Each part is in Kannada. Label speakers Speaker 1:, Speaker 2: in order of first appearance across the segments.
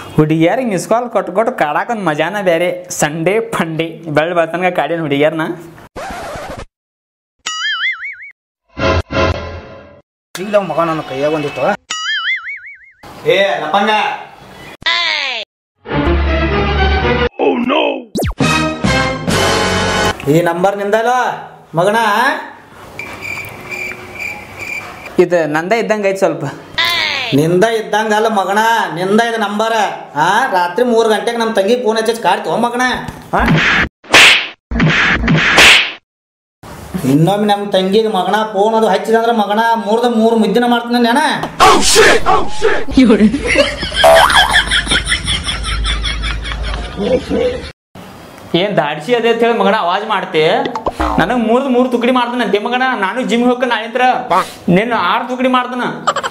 Speaker 1: ಹುಡುಗಿಯರಿಗೆ ಮಿಸ್ ಕಾಲ್ ಕೊಟ್ಟು ಕೊಟ್ಟು ಕಾಡಾಕೊಂದು ಮಜಾನ ಬೇರೆ ಸಂಡೇ ಫಂಡೇ ಬೆಳ್ಳ ಬೆಳ್ತನಕ ಕಾಡಿನ ಹುಡುಗಿಯರ್ನ
Speaker 2: ಇಲ್ಲ ಮಗ ನನ್ನ ಕೈಯಾಗ ಒಂದಿತ್ತು ಏ ಲಪಂಗ ಈ ನಂಬರ್ ನಿಂದಲ್ಲ ಮಗನ
Speaker 1: ಇದು ನಂದ ಇದ್ದಂಗೆ ಐತೆ ಸ್ವಲ್ಪ
Speaker 2: ನಿಂದ ಇದ್ದಂಗ ಅಲ್ಲ ಮಗನ ನಿಂದ ಇದು ನಂಬರ್ ಹಾ ರಾತ್ರಿ ಮೂರು ಗಂಟೆಗೆ ನಮ್ಮ ತಂಗಿ ಫೋನ್ ಹಚ್ಚಿ ಕಾಡ್ತೀವ ಮಗನ ಹಾ ಇನ್ನೊಮ್ಮೆ ನಮ್ಮ ತಂಗಿಗೆ ಮಗನ ಫೋನ್ ಅದು ಹಚ್ಚಿದಂದ್ರೆ ಮಗನ ಮೂರ್ದ ಮೂರು ಮುದ್ದಿನ ಮಾಡ್ತೀನಿ ನೇನ
Speaker 1: ಏನ್ ದಾಡ್ಸಿ ಅದೇ ಅಂತ ಹೇಳಿ ಮಗನ ಅವಾಜ್ ಮಾಡ್ತೆ ನನಗೆ ಮೂರ್ದು ಮೂರು ತುಕಡಿ ಮಾಡ್ತಾನ ಅಂತೆ ಮಗನ ನಾನು ಜಿಮ್ ಹೋಗ ನಾಳಿಂತ್ರ ನಿನ್ನ ಆರು ತುಕಡಿ ಮಾಡ್ತಾನ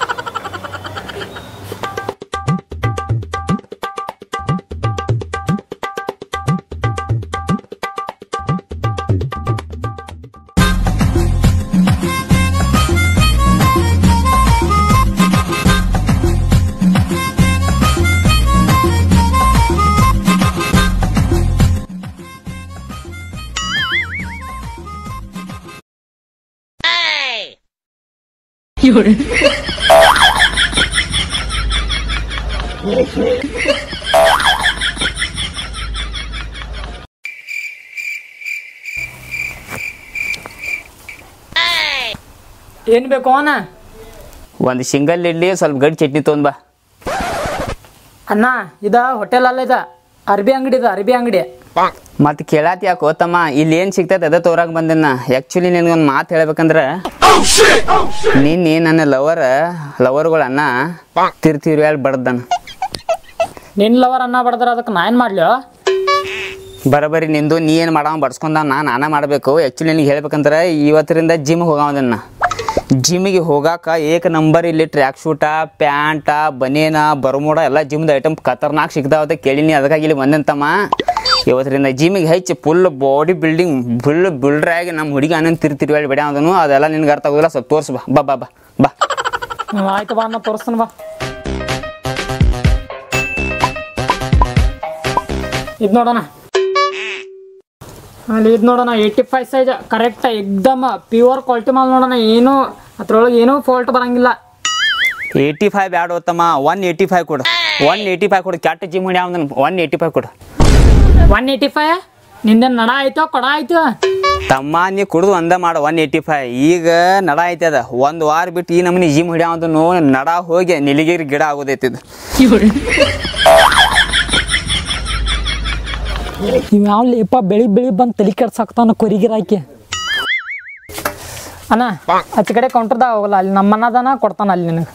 Speaker 3: ಏನ್ ಬೇಕು ಅವನ
Speaker 1: ಒಂದು ಸಿಂಗಲ್ ಇಡ್ಲಿ ಸ್ವಲ್ಪ ಗಡಿ ಚಟ್ನಿ ತೊಗೊಂಡ್ ಬಾ
Speaker 3: ಅಣ್ಣ ಇದ ಹೋಟೆಲ್ ಅಲ್ಲ ಇದ ಅರ್ಬಿ ಅಂಗಡಿ ಇದು ಅರ್ಬಿ ಅಂಗಡಿ
Speaker 1: ಮತ್ತೆ ಕೇಳಾತಿ ಯಾಕೆ ತಮ್ಮ ಇಲ್ಲಿ ಏನು ಸಿಗ್ತೈತೆ ಅದೇ ತೋರಾಕ್ ಬಂದಿನ ಆ್ಯಕ್ಚುಲಿ ನಿನಗೊಂದು ಮಾತು ಹೇಳ್ಬೇಕಂದ್ರೆ ನಿನ್ನೆ ನನ್ನ ಲವರ್ ಲವರ್ಗಳ ಅನ್ನ ತಿರ್ತಿರಿ ಹೇಳಿ ಬಡ್ದನ
Speaker 3: ನಿನ್ ಲವರ್ ಅನ್ನ ಬಡದ್ರ ಅದಕ್ಕೆ ನಾ ಏನ್ ಮಾಡ್ಲಿ
Speaker 1: ಬರಬರಿ ನಿಂದು ನೀ ಏನು ಮಾಡವ ಬಡ್ಸ್ಕೊಂಡ ನಾ ನಾನ ಮಾಡಬೇಕು ಆ್ಯಕ್ಚುಲಿ ನಿನಗೆ ಹೇಳ್ಬೇಕಂದ್ರೆ ಇವತ್ತರಿಂದ ಜಿಮ್ ಹೋಗವದನ್ನ ಜಿಮ್ಮಿಗೆ ಹೋಗಾಕ ಏಕ ನಂಬರ್ ಇಲ್ಲಿ ಟ್ರ್ಯಾಕ್ ಶೂಟ ಪ್ಯಾಂಟ ಬನೇನ ಬರ್ಮೋಡ ಎಲ್ಲ ಜಿಮ್ದ ಐಟಮ್ ಖತರ್ನಾಕ್ ಸಿಗ್ತಾವ ಅಂತ ಕೇಳಿನಿ ಅದಕ್ಕಾಗಿ ಇಲ್ಲಿ ಬಂದಂತಮ್ಮ ಇವತ್ತರಿಂದ ಜಿಮ್ಮಿಗೆ ಹೆಚ್ಚು full body building full builder ಆಗಿ ನಮ್ಮ ಹುಡುಗಿ ಅನ್ನೊಂದು ತಿರ್ತಿರಿ ಹೇಳಿ ಬಿಡ ಅದನ್ನು ಅದೆಲ್ಲ ನಿನ್ಗೆ ಅರ್ಥ ಆಗೋದಿಲ್ಲ ಸ್ವಲ್ಪ ತೋರ್ಸು ಬಾ ಬಾ ಬಾ ಬಾ ಬಾ
Speaker 3: ಹ್ಮ್, ಆಯ್ತು ಬಾ ಅನ್ನ ತೋರಿಸ್ತಾನ ಬಾ ಇದ್ ನೋಡೋಣ ಅಲ್ಲಿ ಇದು ನೋಡೋಣ ಏಯ್ಟಿ ಫೈವ್ ಸೈಜ್ ಕರೆಕ್ಟ್ ಎಕ್ದಮ್ ಪ್ಯೂರ್ ಕ್ವಾಲಿಟಿ ಮಾಲ್ ನೋಡೋಣ ಏನು ಅದ್ರೊಳಗೆ ಏನೂ ಫಾಲ್ಟ್ ಬರಂಗಿಲ್ಲ
Speaker 1: ಏಯ್ಟಿ ಫೈವ್ ಬ್ಯಾಡ ಹೋತಮ್ಮ ಒನ್ ಏಯ್ಟಿ ಫೈವ್ ಕೊಡು ಒನ್ ಏಯ್ಟಿ ಫೈವ್ ಕೊಡು ಕೆಟ್ಟ ಜಿಮ್ ಹೊಡಿ ಅವನ ಒನ್ ಏಯ್ಟಿ ಫೈವ್ ಕೊಡು
Speaker 3: ಒನ್ ಏಯ್ಟಿ ಫೈವ್ ನಿಂದೆ ನಡ ಆಯ್ತು ಕೊಡ ಆಯ್ತು
Speaker 1: ತಮ್ಮ ನೀ ಕುಡ್ದು ಒಂದ ಮಾಡು ಒನ್ ಏಯ್ಟಿ ಫೈವ್ ಈಗ ನಡ ಐತೆ ಅದ ಒಂದು ವಾರ ಬಿಟ್ಟು ಈ ನಮೂನಿ ಜಿಮ್ ಹಿಡಿಯೋದನ್ನು ನಡ ಹೋಗಿ ನಿಲಿಗಿರಿ ಗಿಡ ಆಗೋದೈತಿದ್
Speaker 3: ಇವ್ ಯಾವ ಲೇಪ ಬೆಳಿ ಬೆಳಿ ಬಂದು ತಲೆ ಕೆಡ್ಸಾಕ್ತಾನ ಕೊರಿಗಿರಾಕಿ ಅಣ್ಣ ಆಚೆ ಕಡೆ ಕೌಂಟರ್ದಾಗ ಹೋಗಲ್ಲ ಅಲ್ಲಿ ನಮ್ಮ ಅನ್ನದಾನ ಕೊಡ್ತಾನ ಅಲ್ಲಿ ನಿನಗೆ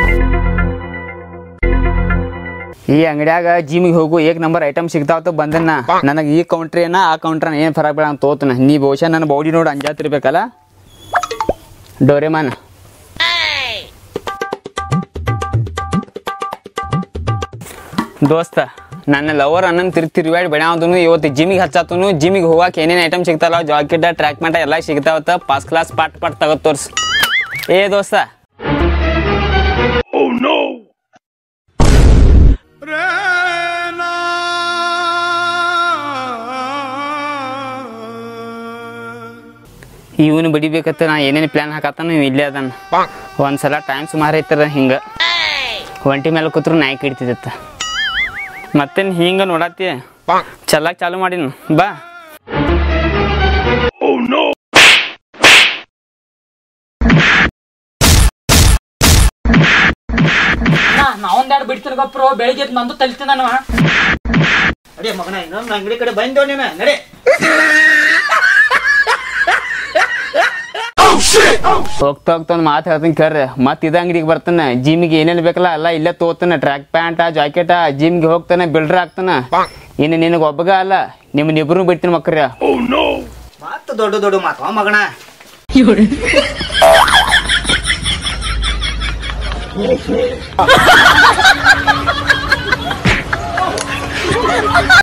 Speaker 1: ಈ ಅಂಗಡ್ಯಾಗ ಜಿಮ್ಗೆ ಹೋಗು ಏಕ್ ನಂಬರ್ ಐಟಮ್ ಸಿಗ್ತಾವತ್ತ ಬಂದನ್ನ ನನಗೆ ಈ ಕೌಂಟ್ರ್ ಏನ ಆ ಕೌಂಟ್ರ್ ಏನು ಫರಕ್ ಬೇಡ ಅಂತ ತೋತನ ನೀ ಬಹುಶಃ ನನ್ನ ಬಾಡಿ ನೋಡಿ ಅಂಜಾತಿರ್ಬೇಕಲ್ಲ ಡೋರೆಮಾನ್ ದೋಸ್ತ ನನ್ನ ಲವರ್ ಅನ್ನನ್ ತಿರ್ಗಿ ತಿರುಗಾಡಿ ಬೆಳೆಯೋದನು ಇವತ್ತು ಜಿಮಿಗೆ ಹಚ್ಚಾತನು ಜಿಮಿಗೆ ಹೋಗಾಕ ಏನೇನು ಐಟಮ್ ಸಿಗ್ತಾವಲ್ಲ ಜಾಕೆಟ್ ಟ್ರ್ಯಾಕ್ ಮ್ಯಾಟ ಎಲ್ಲ ಸಿಗ್ತಾವತ್ತ ಫಸ್ಟ್ ಕ್ಲಾಸ್ ಪಾಟ್ ಪಾಟ್ ತಗೋ ತೋರ್ಸ್ ಏ ದೋಸ್ತ ಇವನು ಬಡಿಬೇಕತ್ತ ನಾ ಏನೇನು ಪ್ಲಾನ್ ಹಾಕತ್ತಾನ ಇವ್ ಇಲ್ಲೇ ಅದಾನ ಒಂದ್ಸಲ ಟೈಮ್ ಸುಮಾರು ಐತರ ಹಿಂಗ ಒಂಟಿ ಮೇಲೆ ಕೂತ್ರು ನಾಯಿ ಕಿಡ್ತಿದತ್ತ ಮತ್ತೇನ್ ಹಿಂಗ ನೋಡತ್ತಿ ಚಲ್ಲಾಕ್ ಚಾಲು ಮಾಡಿನ ಬಾ
Speaker 3: ನಾ ಒಂದೆರಡು ಬಿಡ್ತೀನಿ ಗಪ್ರು ಬೆಳಿಗ್ಗೆ ಎದ್ದು ನಂದು ತಲಿತೀನಿ ನಾನು
Speaker 2: ಅಡೇ ಮಗನ ಇನ್ನೊಂದು ಅಂಗಡಿ ಕಡೆ ಬಂದೇವ್ ನೀನು ನಡೆ
Speaker 1: ಹೋಗ್ತಾ ಹೋಗ್ತಾ ಒಂದು ಮಾತು ಹೇಳ್ತೀನಿ ಕೇಳ್ರಿ ಮತ್ತೆ ಇದ ಅಂಗಡಿಗೆ ಬರ್ತಾನೆ ಜಿಮ್ಗೆ ಏನೇನು ಬೇಕಲ್ಲ ಎಲ್ಲ ಇಲ್ಲೇ ತಗೋತಾನೆ ಟ್ರ್ಯಾಕ್ ಪ್ಯಾಂಟ ಜಾಕೆಟ ಜಿಮ್ಗೆ ಹೋಗ್ತಾನೆ ಬಿಲ್ಡ್ರ್ ಆಗ್ತಾನ ಇನ್ನು ನಿನಗೆ ಒಬ್ಬಗ ಅಲ್ಲ ನಿಮ್ಮನ್ನ ಇಬ್ರು ಬಿಡ್ತೀನಿ ಮಕ್ಕಳ್ರಿ
Speaker 2: ಮಾತು ದೊಡ್ಡ ದೊಡ್ಡ ಮಾತು ಮಗನ